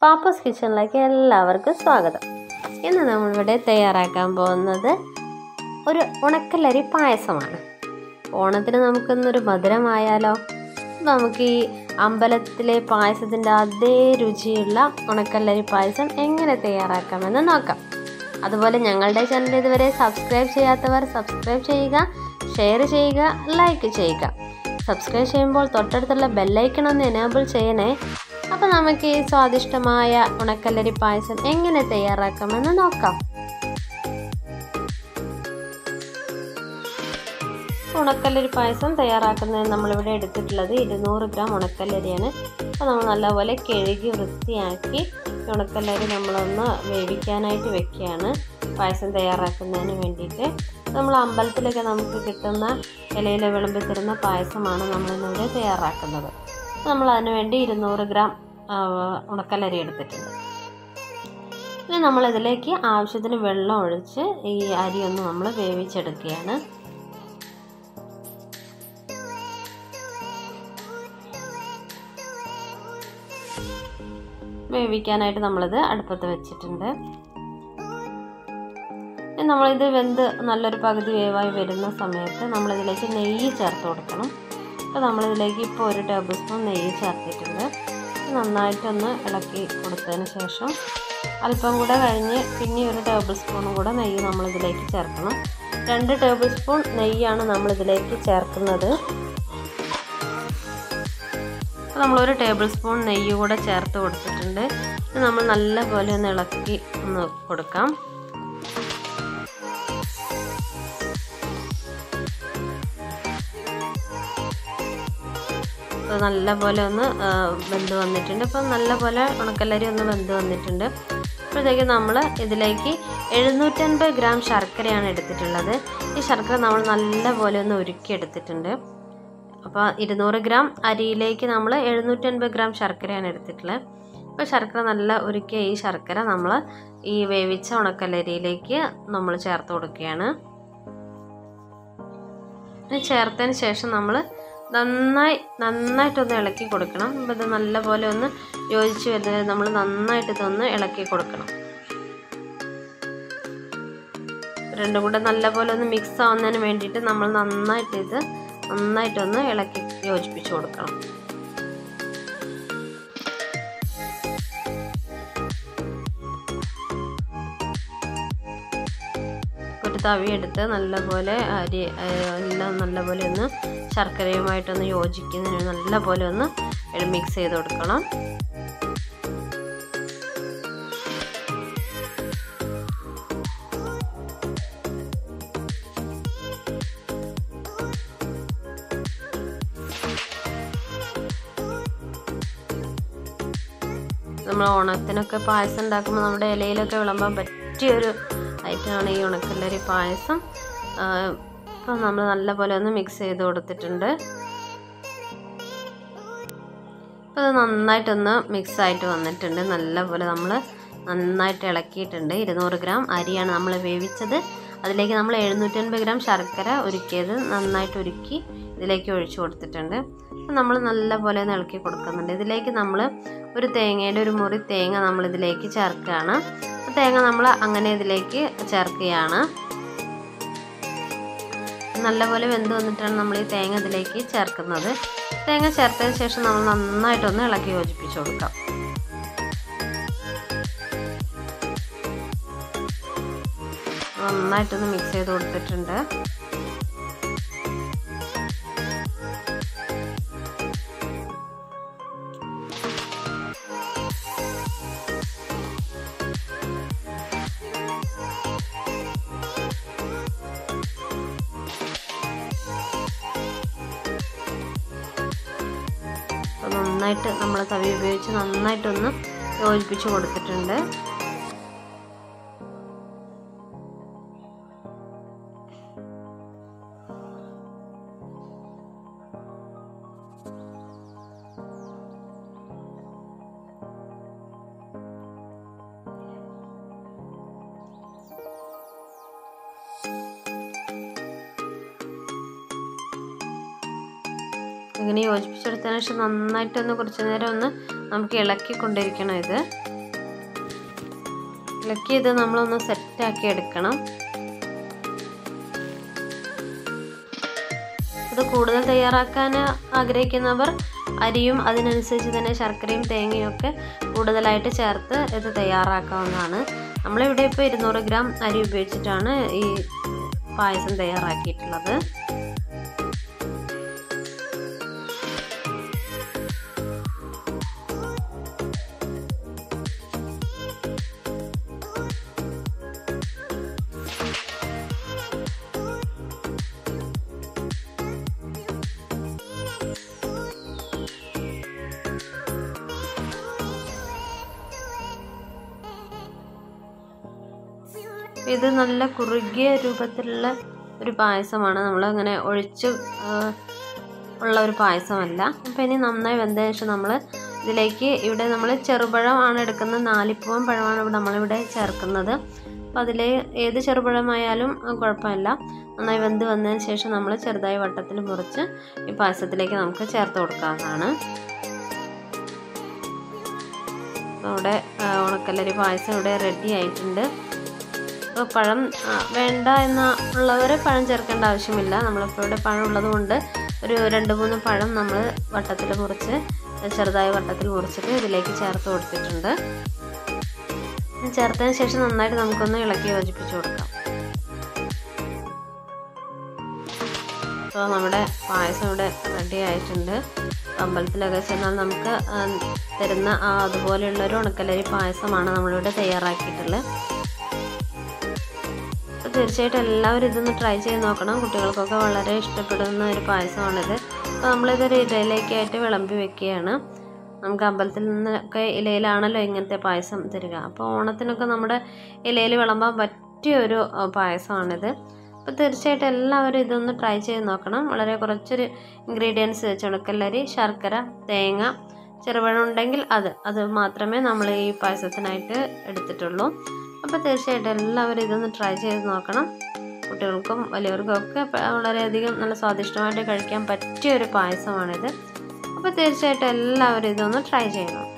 pappus കിച്ചണിലേക്ക് എല്ലാവർക്കും സ്വാഗതം ഇന്ന് നമ്മളിവിടെ തയ്യാറാക്കാൻ പോകുന്നത് ഒരു ഉണക്കലരി പായസമാണ് ഓണത്തിന് നമുക്കിന്നൊരു മധുരമായാലോ നമുക്ക് ഈ അമ്പലത്തിലെ പായസത്തിൻ്റെ അതേ രുചിയുള്ള ഉണക്കലരി പായസം എങ്ങനെ തയ്യാറാക്കാമെന്ന് നോക്കാം അതുപോലെ ഞങ്ങളുടെ ചാനൽ ഇതുവരെ സബ്സ്ക്രൈബ് ചെയ്യാത്തവർ സബ്സ്ക്രൈബ് ചെയ്യുക ഷെയർ ചെയ്യുക ലൈക്ക് ചെയ്യുക സബ്സ്ക്രൈബ് ചെയ്യുമ്പോൾ തൊട്ടടുത്തുള്ള ബെല്ലൈക്കൺ ഒന്ന് എനേബിൾ ചെയ്യണേ അപ്പോൾ നമുക്ക് ഈ സ്വാദിഷ്ടമായ ഉണക്കല്ലരി പായസം എങ്ങനെ തയ്യാറാക്കാമെന്ന് നോക്കാം ഉണക്കല്ലരി പായസം തയ്യാറാക്കുന്നതിന് നമ്മളിവിടെ എടുത്തിട്ടുള്ളത് ഇരുന്നൂറ് ഗ്രാം ഉണക്കല്ലരിയാണ് അപ്പോൾ നമ്മൾ നല്ലപോലെ കഴുകി വൃത്തിയാക്കി ഉണക്കല്ലരി നമ്മളൊന്ന് വേവിക്കാനായിട്ട് വെക്കുകയാണ് പായസം തയ്യാറാക്കുന്നതിന് വേണ്ടിയിട്ട് നമ്മൾ അമ്പലത്തിലൊക്കെ നമുക്ക് കിട്ടുന്ന ഇലയിൽ വിളമ്പി തരുന്ന പായസമാണ് നമ്മളിന്നിവിടെ തയ്യാറാക്കുന്നത് നമ്മൾ അതിന് വേണ്ടി ഇരുന്നൂറ് ഗ്രാം ഉണക്കലരി എടുത്തിട്ടുണ്ട് ഇനി നമ്മളിതിലേക്ക് ആവശ്യത്തിന് വെള്ളം ഒഴിച്ച് ഈ അരി ഒന്ന് നമ്മൾ വേവിച്ചെടുക്കുകയാണ് വേവിക്കാനായിട്ട് നമ്മളിത് അടുപ്പത്ത് വെച്ചിട്ടുണ്ട് നമ്മളിത് വെന്ത് നല്ലൊരു പകുതി വേവായി വരുന്ന സമയത്ത് നമ്മളിതിലേക്ക് നെയ്യ് ചേർത്ത് കൊടുക്കണം അപ്പോൾ നമ്മളിതിലേക്ക് ഇപ്പോൾ ഒരു ടേബിൾ സ്പൂൺ നെയ്യ് ചേർത്തിട്ടുണ്ട് നന്നായിട്ടൊന്ന് ഇളക്കി കൊടുത്തതിന് ശേഷം അല്പം കൂടെ കഴിഞ്ഞ് പിന്നെ ഒരു ടേബിൾ സ്പൂണും കൂടെ നെയ്യ് നമ്മളിതിലേക്ക് ചേർക്കണം രണ്ട് ടേബിൾ സ്പൂൺ നെയ്യാണ് നമ്മളിതിലേക്ക് ചേർക്കുന്നത് നമ്മളൊരു ടേബിൾ സ്പൂൺ നെയ്യ് കൂടെ ചേർത്ത് കൊടുത്തിട്ടുണ്ട് നമ്മൾ നല്ലപോലെ ഒന്ന് ഇളക്കി ഒന്ന് കൊടുക്കാം നല്ലപോലെ ഒന്ന് വെന്ത് വന്നിട്ടുണ്ട് ഇപ്പം നല്ലപോലെ ഉണക്കല്ലരി ഒന്ന് വെന്ത് വന്നിട്ടുണ്ട് അപ്പോഴത്തേക്ക് നമ്മൾ ഇതിലേക്ക് എഴുന്നൂറ്റൻപത് ഗ്രാം ശർക്കരയാണ് എടുത്തിട്ടുള്ളത് ഈ ശർക്കര നമ്മൾ നല്ലപോലെ ഒന്ന് ഉരുക്കിയെടുത്തിട്ടുണ്ട് അപ്പോൾ ഇരുന്നൂറ് ഗ്രാം അരിയിലേക്ക് നമ്മൾ എഴുന്നൂറ്റൻപത് ഗ്രാം ശർക്കരയാണ് എടുത്തിട്ടുള്ളത് അപ്പോൾ ശർക്കര നല്ല ഉരുക്കിയ ഈ ശർക്കര നമ്മൾ ഈ വേവിച്ച ഉണക്കലരിയിലേക്ക് നമ്മൾ ചേർത്ത് കൊടുക്കുകയാണ് ചേർത്തതിന് ശേഷം നമ്മൾ നന്നായി നന്നായിട്ടൊന്ന് ഇളക്കി കൊടുക്കണം അപ്പോൾ ഇത് നല്ലപോലെ ഒന്ന് യോജിച്ച് വരുന്നത് നമ്മൾ നന്നായിട്ട് ഇതൊന്ന് ഇളക്കി കൊടുക്കണം രണ്ടും കൂടെ നല്ലപോലെ ഒന്ന് മിക്സ് ആവുന്നതിന് വേണ്ടിയിട്ട് നമ്മൾ നന്നായിട്ട് ഇത് നന്നായിട്ടൊന്ന് ഇളക്കി യോജിപ്പിച്ച് കൊടുക്കണം ഒരു തവി എടുത്ത് നല്ലപോലെ അരി എല്ലാം നല്ലപോലെ ഒന്ന് ശർക്കരയുമായിട്ടൊന്ന് യോജിക്കുന്നതിന് നല്ലപോലെ ഒന്ന് മിക്സ് ചെയ്ത് കൊടുക്കണം നമ്മൾ ഓണത്തിനൊക്കെ പായസം ഉണ്ടാക്കുമ്പോൾ നമ്മുടെ ഇലയിലൊക്കെ വിളമ്പാൻ പറ്റിയൊരു ഐറ്റമാണ് ഈ ഉണക്കല്ലരി പായസം ഇപ്പം നമ്മൾ നല്ലപോലെ ഒന്ന് മിക്സ് ചെയ്ത് കൊടുത്തിട്ടുണ്ട് അപ്പോൾ അത് നന്നായിട്ടൊന്ന് മിക്സ് ആയിട്ട് വന്നിട്ടുണ്ട് നല്ലപോലെ നമ്മൾ നന്നായിട്ട് ഇളക്കിയിട്ടുണ്ട് ഇരുന്നൂറ് ഗ്രാം അരിയാണ് നമ്മൾ വേവിച്ചത് അതിലേക്ക് നമ്മൾ എഴുന്നൂറ്റൻപത് ഗ്രാം ശർക്കര ഉരുക്കിയത് നന്നായിട്ട് ഉരുക്കി ഇതിലേക്ക് ഒഴിച്ചു കൊടുത്തിട്ടുണ്ട് അപ്പം നമ്മൾ നല്ലപോലെ ഒന്ന് ഇളക്കി കൊടുക്കുന്നുണ്ട് ഇതിലേക്ക് നമ്മൾ ഒരു തേങ്ങയുടെ ഒരു മുറി തേങ്ങ നമ്മൾ ഇതിലേക്ക് ചേർക്കുകയാണ് തേങ്ങ നമ്മൾ അങ്ങനെ ഇതിലേക്ക് ചേർക്കുകയാണ് നല്ലപോലെ വെന്ത് വന്നിട്ടാണ് നമ്മൾ ഈ തേങ്ങ ഇതിലേക്ക് ചേർക്കുന്നത് തേങ്ങ ചേർത്തതിന് ശേഷം നമ്മൾ നന്നായിട്ടൊന്ന് ഇളക്കി യോജിപ്പിച്ച് കൊടുക്കാം നന്നായിട്ടൊന്ന് മിക്സ് ചെയ്ത് കൊടുത്തിട്ടുണ്ട് നന്നായിട്ട് നമ്മൾ തവി ഉപയോഗിച്ച് നന്നായിട്ടൊന്ന് യോജിപ്പിച്ച് കൊടുത്തിട്ടുണ്ട് ഇങ്ങനെ യോജിപ്പിച്ചെടുത്തതിന് ശേഷം നന്നായിട്ടൊന്ന് കുറച്ച് നേരം ഒന്ന് നമുക്ക് ഇളക്കി കൊണ്ടിരിക്കണം ഇത് ഇളക്കി ഇത് നമ്മളൊന്ന് സെറ്റാക്കി എടുക്കണം ഇത് കൂടുതൽ തയ്യാറാക്കാൻ ആഗ്രഹിക്കുന്നവർ അരിയും അതിനനുസരിച്ച് തന്നെ ശർക്കരയും തേങ്ങയും ഒക്കെ കൂടുതലായിട്ട് ചേർത്ത് ഇത് തയ്യാറാക്കാവുന്നതാണ് നമ്മളിവിടെ ഇപ്പോൾ ഇരുന്നൂറ് ഗ്രാം അരി ഉപയോഗിച്ചിട്ടാണ് ഈ പായസം തയ്യാറാക്കിയിട്ടുള്ളത് ഇത് നല്ല കുറുകിയ രൂപത്തിലുള്ള ഒരു പായസമാണ് നമ്മൾ അങ്ങനെ ഒഴിച്ച് ആ, ഉള്ള ഒരു പായസമല്ല അപ്പോൾ ഇനി നന്നായി വെന്തതിന് ശേഷം നമ്മൾ ഇതിലേക്ക് ഇവിടെ നമ്മൾ ചെറുപഴമാണ് എടുക്കുന്നത് നാലിപ്പൂവൻ പഴമാണ് ഇവിടെ നമ്മളിവിടെ ചേർക്കുന്നത് അപ്പോൾ അതിൽ ഏത് ചെറുപഴമായാലും ആ, കുഴപ്പമില്ല നന്നായി വെന്ത് വന്നതിന് ശേഷം നമ്മൾ ചെറുതായി വട്ടത്തിൽ മുറിച്ച് ഈ പായസത്തിലേക്ക് നമുക്ക് ചേർത്ത് കൊടുക്കാവുന്നതാണ് അവിടെ ആ, ഉണക്കലരി പായസം ഇവിടെ റെഡി ആയിട്ടുണ്ട് അപ്പോൾ പഴം ആ, വേണ്ട എന്ന് ഉള്ളവർ പഴം ചേർക്കേണ്ട ആവശ്യമില്ല നമ്മളിപ്പോൾ ഇവിടെ പഴം ഉള്ളത് കൊണ്ട് ഒരു രണ്ട് മൂന്ന് പഴം നമ്മൾ വട്ടത്തിൽ മുറിച്ച് ചെറുതായി വട്ടത്തിൽ മുറിച്ചിട്ട് ഇതിലേക്ക് ചേർത്ത് കൊടുത്തിട്ടുണ്ട് ചേർത്തതിന് ശേഷം നന്നായിട്ട് നമുക്കൊന്ന് ഇളക്കി യോജിപ്പിച്ച് കൊടുക്കാം അപ്പോൾ നമ്മുടെ പായസം ഇവിടെ റെഡി ആയിട്ടുണ്ട് അമ്പലത്തിലൊക്കെ ചെന്നാൽ നമുക്ക് ആ, തരുന്ന ആ അതുപോലെയുള്ള ഒരു ഉണക്കലരി പായസമാണ് നമ്മളിവിടെ തയ്യാറാക്കിയിട്ടുള്ളത് അപ്പോൾ തീർച്ചയായിട്ടും എല്ലാവരും ഇതൊന്ന് ട്രൈ ചെയ്ത് നോക്കണം കുട്ടികൾക്കൊക്കെ വളരെ ഇഷ്ടപ്പെടുന്ന ഒരു പായസമാണിത് അപ്പോൾ നമ്മളിതൊരു ഇലയിലേക്കായിട്ട് വിളമ്പി വെക്കുകയാണ് നമുക്ക് അമ്പലത്തിൽ നിന്നൊക്കെ ഇലയിലാണല്ലോ ഇങ്ങനത്തെ പായസം തരിക അപ്പോൾ ഓണത്തിനൊക്കെ നമ്മുടെ ഇലയിൽ വിളമ്പാൻ പറ്റിയ ഒരു ആ, പായസമാണിത് അപ്പോൾ തീർച്ചയായിട്ടും എല്ലാവരും ഇതൊന്ന് ട്രൈ ചെയ്ത് നോക്കണം വളരെ കുറച്ചൊരു ഇൻഗ്രീഡിയൻസ് ചുണക്കല്ലരി ശർക്കര തേങ്ങ ചെറുപഴം ഉണ്ടെങ്കിൽ അത് അത് മാത്രമേ നമ്മൾ ഈ പായസത്തിനായിട്ട് എടുത്തിട്ടുള്ളൂ അപ്പോൾ തീർച്ചയായിട്ടും എല്ലാവരും ഇതൊന്ന് ട്രൈ ചെയ്ത് നോക്കണം കുട്ടികൾക്കും വലിയവർക്കും ഒക്കെ പ- വളരെയധികം നല്ല സ്വാദിഷ്ടമായിട്ട് കഴിക്കാൻ പറ്റിയ ഒരു പായസമാണിത് അപ്പോൾ തീർച്ചയായിട്ടും എല്ലാവരും ഇതൊന്ന് ട്രൈ ചെയ്യണം